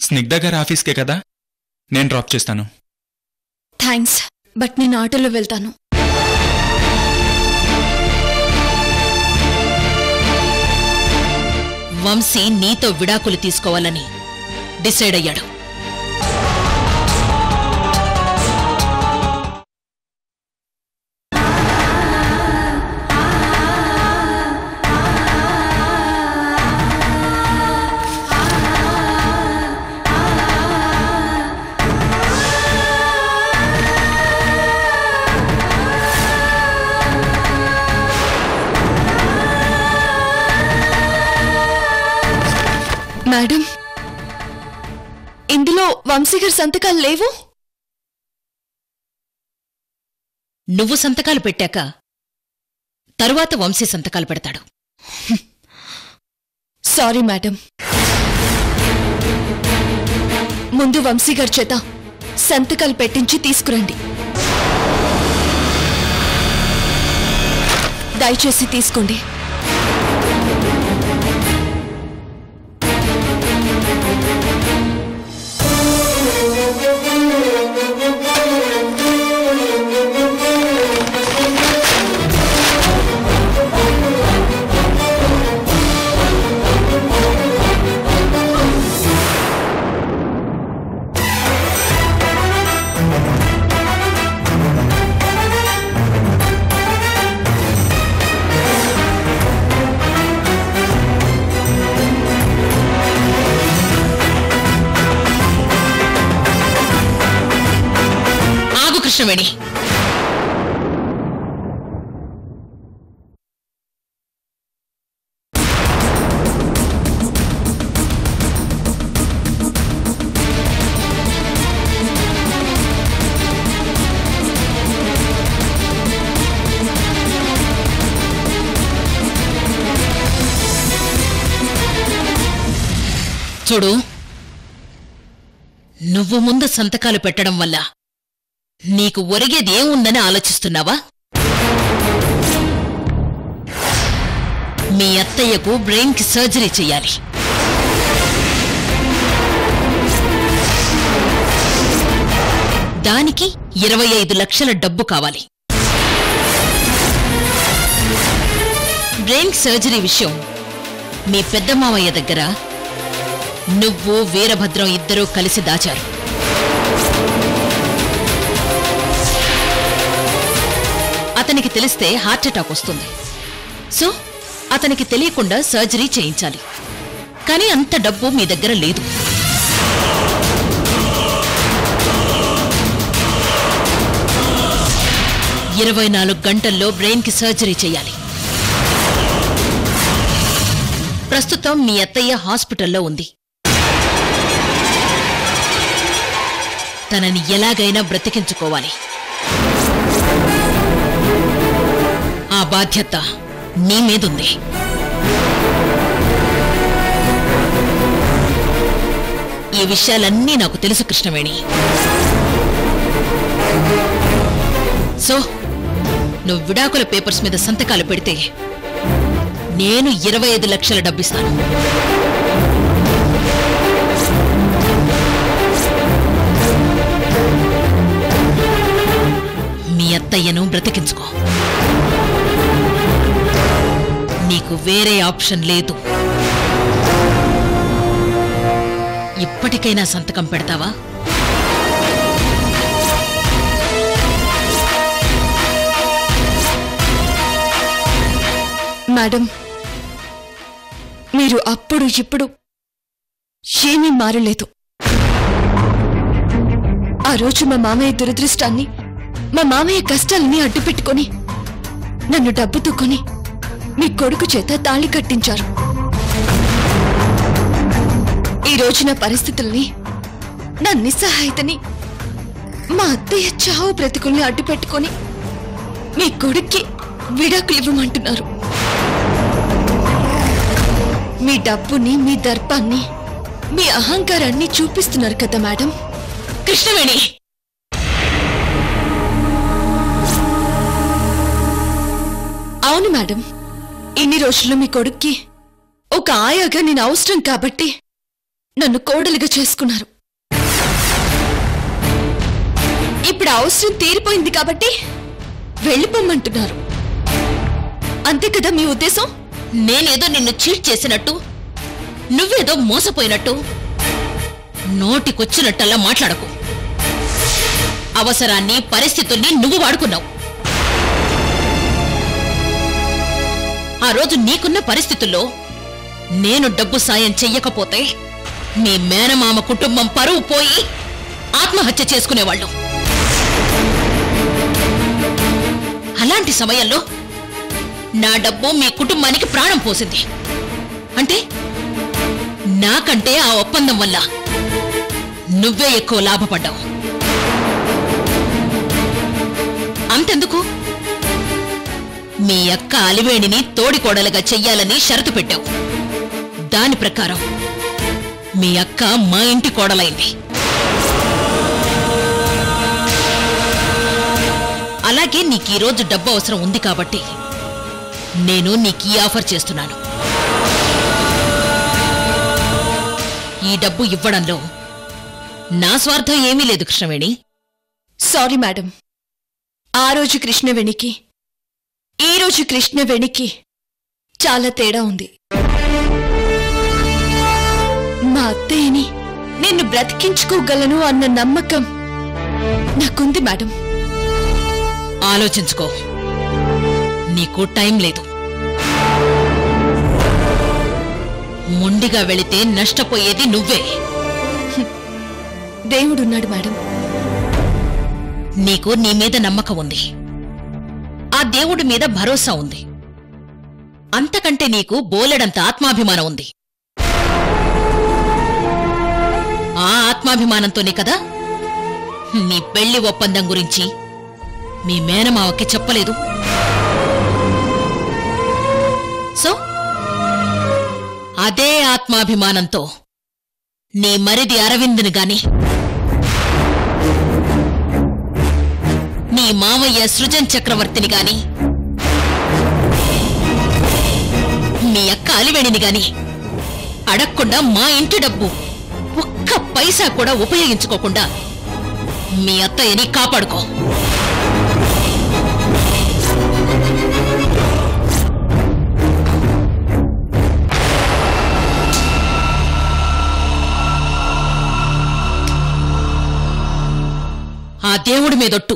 స్నిగ్ధ గారి ఆఫీస్కే కదా నేను డ్రాప్ చేస్తాను థ్యాంక్స్ బట్ నేను ఆటోలో వెళ్తాను వంశీ నీతో విడాకులు తీసుకోవాలని డిసైడ్ అయ్యాడు మేడం ఇందులో వంశీ గారి సంతకాలు లేవు నువ్వు సంతకాలు పెట్టాక తరువాత వంశీ సంతకాలు పెడతాడు సారీ మేడం ముందు వంశీ గారి చేత సంతకాలు పెట్టించి తీసుకురండి దయచేసి తీసుకోండి ఆగు కృష్ణవేణి చూడు నువ్వు ముందు సంతకాలు పెట్టడం వల్ల నీకు ఒరిగేది ఏముందని ఆలోచిస్తున్నావా మీ అత్తయ్యకు బ్రెయిన్కి సర్జరీ చెయ్యాలి దానికి ఇరవై ఐదు లక్షల డబ్బు కావాలి బ్రెయిన్ సర్జరీ విషయం మీ పెద్ద మావయ్య దగ్గర నువ్వు వీరభద్రం ఇద్దరూ కలిసి దాచారు అతనికి తెలిస్తే హార్ట్అటాక్ వస్తుంది సో అతనికి తెలియకుండా సర్జరీ చేయించాలి కానీ అంత డబ్బు మీ దగ్గర లేదు ఇరవై నాలుగు గంటల్లో బ్రెయిన్కి సర్జరీ చేయాలి ప్రస్తుతం మీ అత్తయ్య హాస్పిటల్లో ఉంది తనని ఎలాగైనా బ్రతికించుకోవాలి ఆ బాధ్యత నీ మీదుంది ఈ విషయాలన్నీ నాకు తెలుసు కృష్ణవేణి సో నువ్వు విడాకుల పేపర్స్ మీద సంతకాలు పెడితే నేను ఇరవై ఐదు లక్షల డబ్బిస్తాను మీ అత్తయ్యను బ్రతికించుకో నీకు వేరే ఆప్షన్ లేదు ఇప్పటికైనా సంతకం పెడతావా మేడం మీరు అప్పుడు ఇప్పుడు ఏమీ మారలేదు ఆ రోజు మా మామయ్య దురదృష్టాన్ని మా మామయ్య కష్టాలని అడ్డుపెట్టుకొని నన్ను డబ్బుతో కొని మీ కొడుకు చేత తాళి కట్టించారు ఈ రోజున పరిస్థితుల్ని నా నిస్సహాయతని మా అత్తయ్య చావు బ్రతుకుల్ని అడ్డుపెట్టుకొని మీ కొడుక్కి విడాకులు ఇవ్వమంటున్నారు మీ డబ్బుని మీ దర్పాన్ని మీ అహంకారాన్ని చూపిస్తున్నారు కదా మేడం కృష్ణవేణి అవును మేడం ఇన్ని రోజులు మీ కొడుక్కి ఒక ఆయాగా నేను అవసరం కాబట్టి నన్ను కోడలిగా చేసుకున్నారు ఇప్పుడు ఆ అవసరం తీరిపోయింది కాబట్టి వెళ్ళిపోమ్మంటున్నారు అంతే కదా మీ ఉద్దేశం నేనేదో నిన్ను చీట్ చేసినట్టు నువ్వేదో మోసపోయినట్టు నోటికొచ్చినట్టల్లా మాట్లాడకు అవసరాన్ని పరిస్థితుల్ని నువ్వు వాడుకున్నావు ఆ రోజు నీకున్న పరిస్థితుల్లో నేను డబ్బు సాయం చెయ్యకపోతే మీ మేనమామ కుటుంబం పరువు పోయి ఆత్మహత్య చేసుకునేవాళ్ళు అలాంటి సమయంలో నా డబ్బు మీ కుటుంబానికి ప్రాణం పోసింది అంటే నాకంటే ఆ ఒప్పందం వల్ల నువ్వే ఎక్కువ లాభపడ్డావు అంతెందుకు మీ అక్క అలివేణిని తోడికోడలుగా చెయ్యాలని షరతు పెట్టావు దాని ప్రకారం మీ అక్క మా ఇంటి కోడలైంది అలాగే నీకు ఈరోజు డబ్బు అవసరం ఉంది కాబట్టి నేను నీకు ఈ ఆఫర్ చేస్తున్నాను ఈ డబ్బు ఇవ్వడంలో నా స్వార్థం ఏమీ లేదు కృష్ణవేణి సారీ మేడం ఆ రోజు కృష్ణవేణికి ఈ రోజు కృష్ణవేణికి చాలా తేడా ఉంది మా అత్తయ్యని నేను బ్రతికించుకోగలను అన్న నమ్మకం నాకుంది మేడం ఆలోచించుకో నీకు టైం లేదు మొండిగా వెళితే నష్టపోయేది నువ్వే దేవుడున్నాడు మేడం నీకు నీ మీద నమ్మకం ఉంది ఆ దేవుడి మీద భరోసా ఉంది అంతకంటే నీకు బోలెడంత ఆత్మాభిమానం ఉంది ఆ ఆత్మాభిమానంతోనే కదా నీ పెళ్లి ఒప్పందం గురించి మీ మేనమావకి చెప్పలేదు సో అదే ఆత్మాభిమానంతో నీ మరిది అరవింద్ని గాని నీ మామయ్య సృజన్ చక్రవర్తిని గాని మీ అక్క అలివేణిని గాని అడగకుండా మా ఇంటి డబ్బు ఒక్క పైసా కూడా ఉపయోగించుకోకుండా మీ అత్తయ్యని కాపాడుకో ఆ దేవుడి మీదొట్టు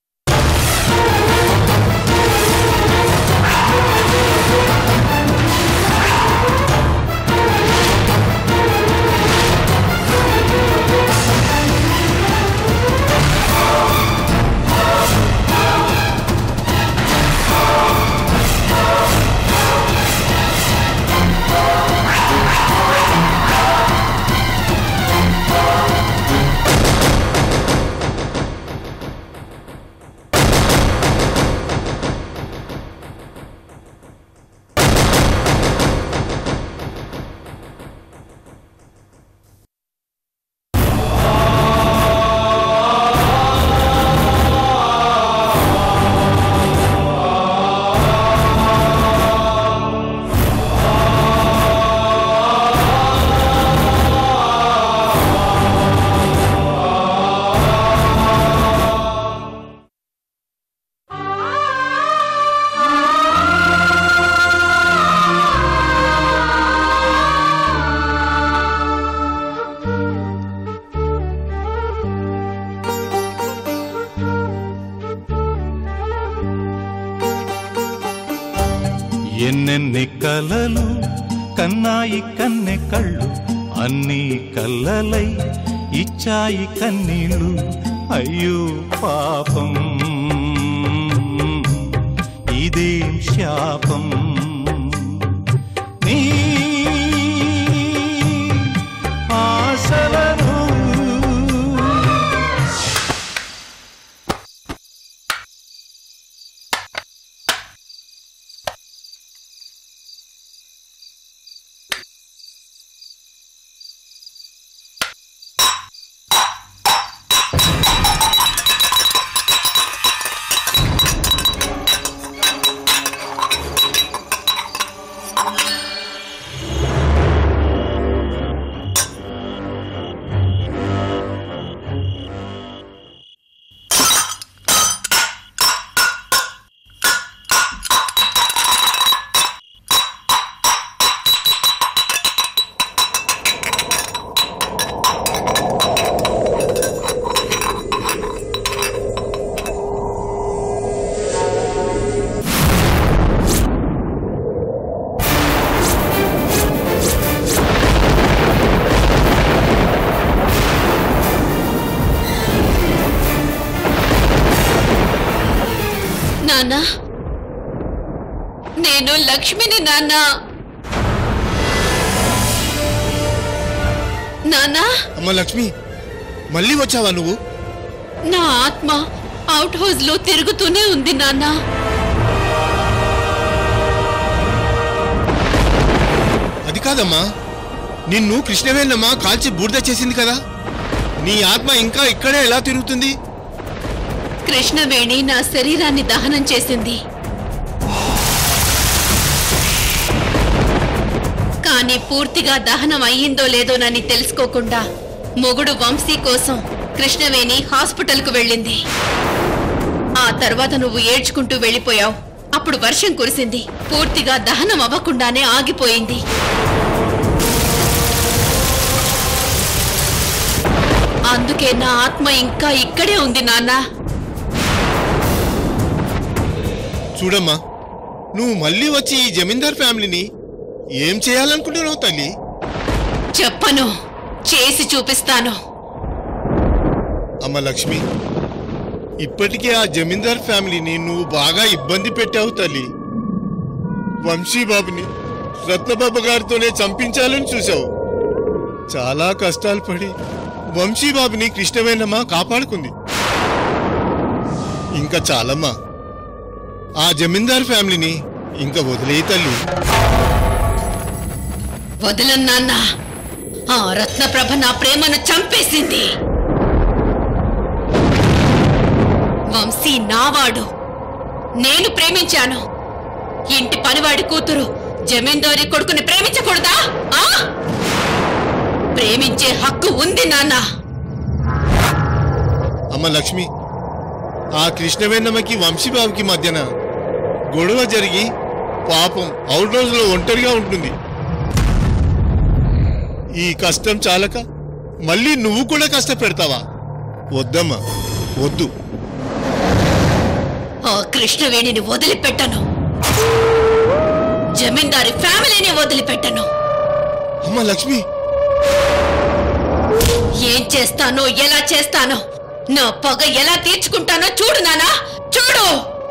ఎన్నెన్ని కలలు కన్నాయి కన్నె కళ్ళు అన్ని కల్లలై ఇచ్చాయి కన్నీళ్ళు అయ్యో పాపం ఇదేం శాపం నీ ఆశలను నాన్న నేను లక్ష్మిని నాన్న నాన్న అమ్మ లక్ష్మి మళ్ళీ వచ్చావా నువ్వు నా ఆత్మ అవుట్ హౌస్ లో తిరుగుతూనే ఉంది నాన్న అది కాదమ్మా నిన్ను కృష్ణవేణమ్మ కాల్చి బూడిద చేసింది కదా నీ ఆత్మ ఇంకా ఇక్కడే ఎలా తిరుగుతుంది కృష్ణవేణి నా శరీరాన్ని దహనం చేసింది కానీ పూర్తిగా దహనం అయ్యిందో లేదోనని తెలుసుకోకుండా మొగుడు వంశీ కోసం కృష్ణవేణి హాస్పిటల్కు వెళ్ళింది ఆ తర్వాత నువ్వు ఏడ్చుకుంటూ వెళ్ళిపోయావు అప్పుడు వర్షం కురిసింది పూర్తిగా దహనం అవ్వకుండానే ఆగిపోయింది అందుకే నా ఆత్మ ఇంకా ఇక్కడే ఉంది నాన్నా చూడమ్మా నువ్వు మళ్ళీ వచ్చి ఈ జమీందార్ ఫ్యామిలీని ఏం చేయాలనుకుంటున్నావు తల్లి చెప్పను చేసి చూపిస్తాను అమ్మ లక్ష్మి ఇప్పటికే ఆ జమీందార్ ఫ్యామిలీని నువ్వు బాగా ఇబ్బంది పెట్టావు తల్లి వంశీబాబుని రత్నబాబు గారితోనే చంపించాలని చూశావు చాలా కష్టాలు పడి వంశీబాబుని కృష్ణవేణమ్మ కాపాడుకుంది ఇంకా చాలమ్మా ఆ జమీందార్ ఫ్యామిలీని ఇంకా వదిలేయి తల్లి వదలన్నాన్న ఆ రత్నప్రభ నా ప్రేమను చంపేసింది వంశీ నావాడు నేను ప్రేమించాను ఇంటి పనివాడి కూతురు జమీందారి కొడుకుని ప్రేమించకూడదా ఆ ప్రేమించే హక్కు ఉంది నాన్న అమ్మ లక్ష్మి ఆ కృష్ణవేణమ్మకి వంశీబాబుకి మధ్యన గొడవ జరిగి పాపం అవుట్ రోజులో ఒంటరిగా ఉంటుంది ఈ కష్టం చాలక మళ్ళీ నువ్వు కూడా కష్టపెడతావా వద్దమ్మా వద్దు ఆ కృష్ణవేణిని వదిలిపెట్టను జమీందారి ఫ్యామిలీని వదిలిపెట్టను అమ్మ లక్ష్మి ఏం చేస్తానో ఎలా చేస్తానో నా పగ ఎలా తీర్చుకుంటానో చూడు నానా చూడు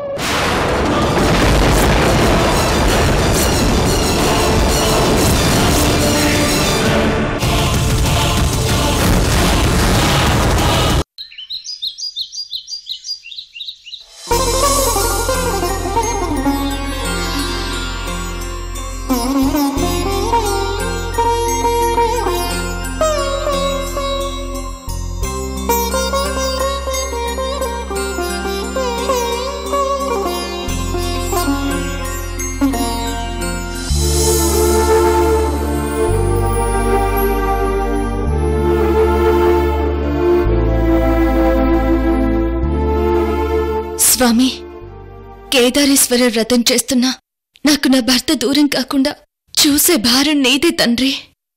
స్వామి కేదారేశ్వర వ్రతం చేస్తున్నా నాకు నా భర్త దూరం కాకుండా చూసే భారం నీదే తండ్రి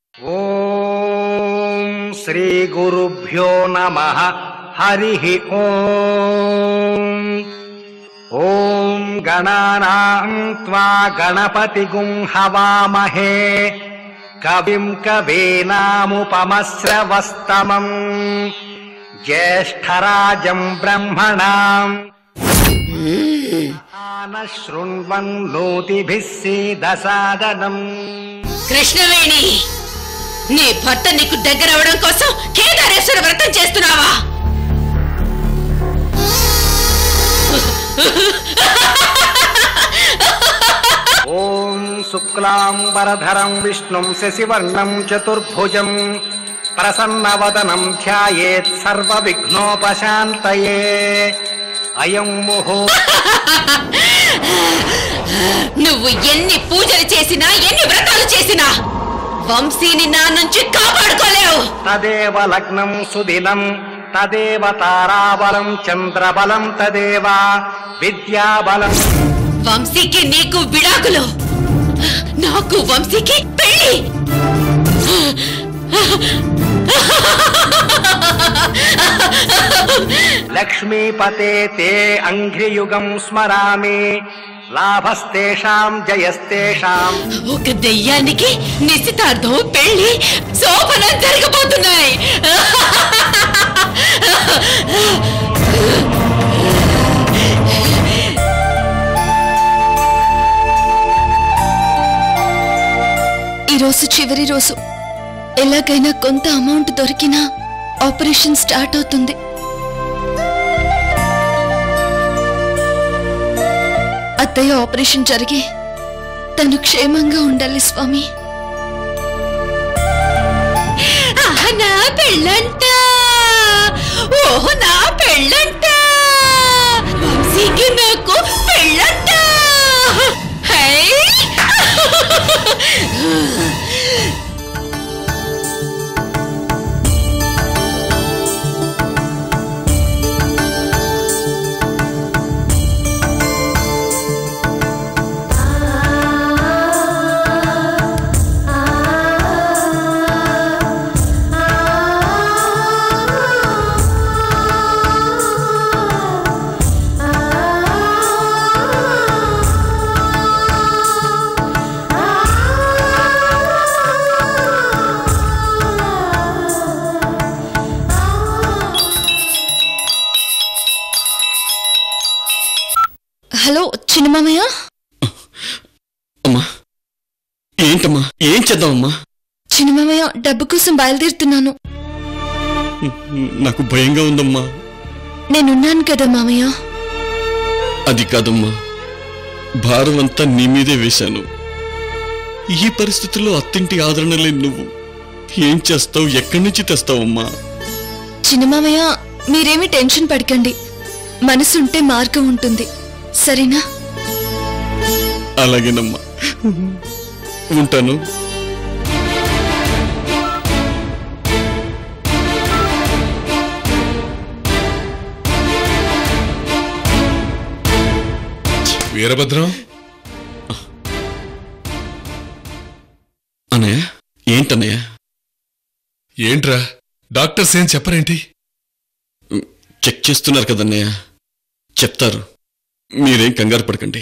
ఓం శ్రీ గురుభ్యో నమ హరి ఓం ఓం గణానాం త్వా గణపతి హవామహే కవిం కవీనాముపమశ్రవస్తమం జ్యేష్ఠరాజం బ్రహ్మణాం శృణ్వన్నోతిభిः సీదసాదనం కృష్ణవేణి నీ భర్త నీకు దగ్గర అవడం కోసం కేదారేశ్వర వ్రతం చేస్తున్నావా ఓం శుక్లాంబరధరం విష్ణుం శశివర్ణం చతుర్భుజం ప్రసన్నవదనం ధ్యాయేత్ సర్వ విఘ్నోపశాంతయే అయం ముహూ నువ్వు ఎన్ని పూజలు చేసినా ఎన్ని వ్రతాలు చేసినా వంశీని నా నుంచి కాపాడుకోలేవు తదేవ లగ్నం సుదినం తదేవ తారాబలం చంద్రబలం తదేవ విద్యాబలం వంశీకి నీకు విడాకులు నాకు వంశీకి పెళ్లి లక్ష్మీపతే తే అంఘ్రియుగం స్మరామి లాభస్తేషాం జయస్తేషాం ఒక దెయ్యానికి నిశ్చితార్థం పెళ్లి శోభనం జరగబోతున్నాయి చివరి రోజు ఎలాగైనా కొంత అమౌంట్ దొరికినా ఆపరేషన్ స్టార్ట్ అవుతుంది అత్తయ్య ఆపరేషన్ జరిగి తను క్షేమంగా ఉండాలి స్వామి ఆహా, నా పెళ్ళంట ఓహో నా పెళ్ళంట వంశీకి నాకు పెళ్ళంట హై! హలో చిన్నమామయ్య అమ్మా ఏంటమ్మా ఏం చేద్దామమ్మా చిన్నమామయ్య డబ్బు కోసం బయలుదేరుతున్నాను నాకు భయంగా ఉందమ్మా నేనున్నాను కదా మామయ్య అది కాదమ్మా భారం అంతా నీ మీదే వేశాను ఈ పరిస్థితుల్లో అత్తింటి ఆదరణ లేని నువ్వు ఏం చేస్తావు ఎక్కడి నుంచి తెస్తావమ్మా చిన్నమామయ్య మీరేమీ టెన్షన్ పడకండి మనసుంటే మార్గం ఉంటుంది సరేనా అలాగేనమ్మా ఉంటాను వీరభద్రం అన్నయ్య ఏంటన్నయ్య ఏంట్రా డాక్టర్స్ ఏం చెప్పరేంటి చెక్ చేస్తున్నారు కదన్నయ్య చెప్తారు మీరేం కంగారు పడకండి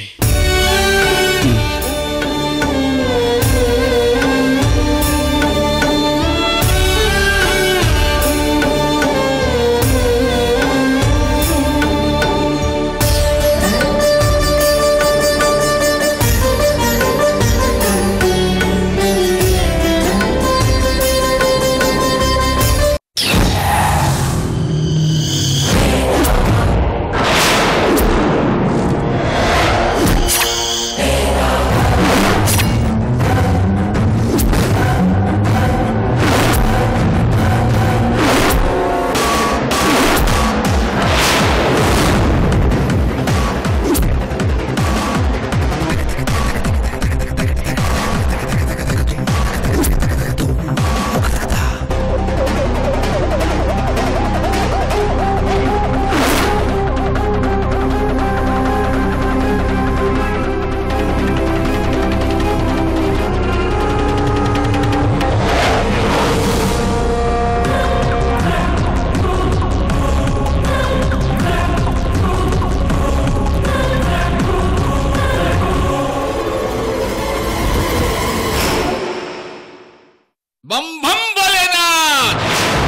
బం బం భోలేనాథ్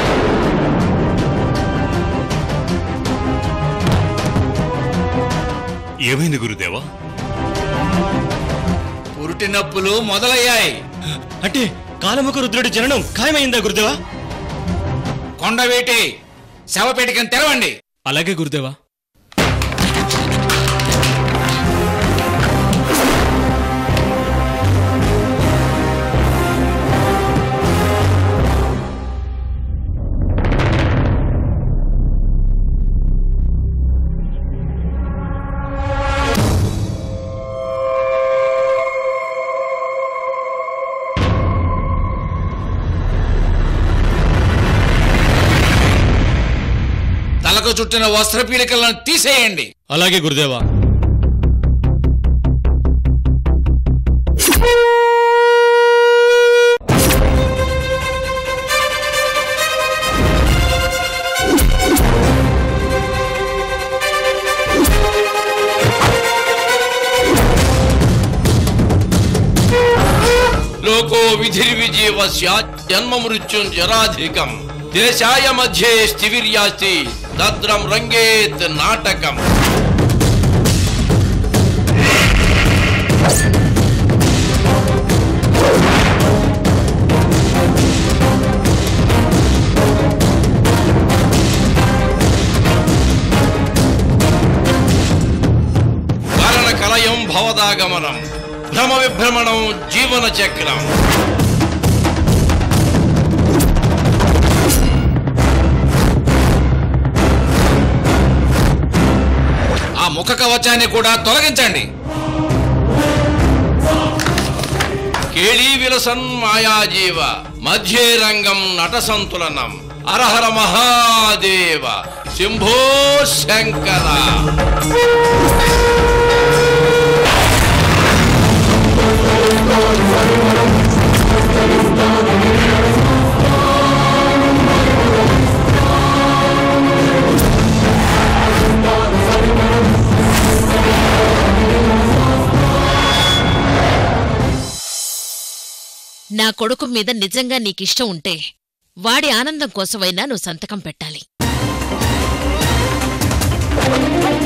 ఏమైంది గురుదేవా పురుటి నొప్పులు మొదలయ్యాయి అంటే కాలముఖ రుద్రుడి జననం ఖాయమైందా గురుదేవా కొండవేటి శవపేటికను తెరవండి అలాగే గురుదేవా తలకు చుట్టిన వస్త్ర పీలికలను తీసేయండి అలాగే గురుదేవా లోకో విధిర్విజీవస్య జన్మ మృత్యుం జరాధికం దేశాయ మధ్యే స్థివిర్యాస్తి తద్రం రంగేత్ నాటకం పదాగమనం భ్రమ విభ్రమణం జీవన చక్రం ఆ ముఖ కవచాన్ని కూడా తొలగించండి కేళీ విలసన్ మాయాజీవ మధ్యే రంగం నట సంతులనం అరహర మహాదేవ శంభో శంకర నా కొడుకు మీద నిజంగా నీకిష్టం ఉంటే వాడి ఆనందం కోసమైనా నువ్వు సంతకం పెట్టాలి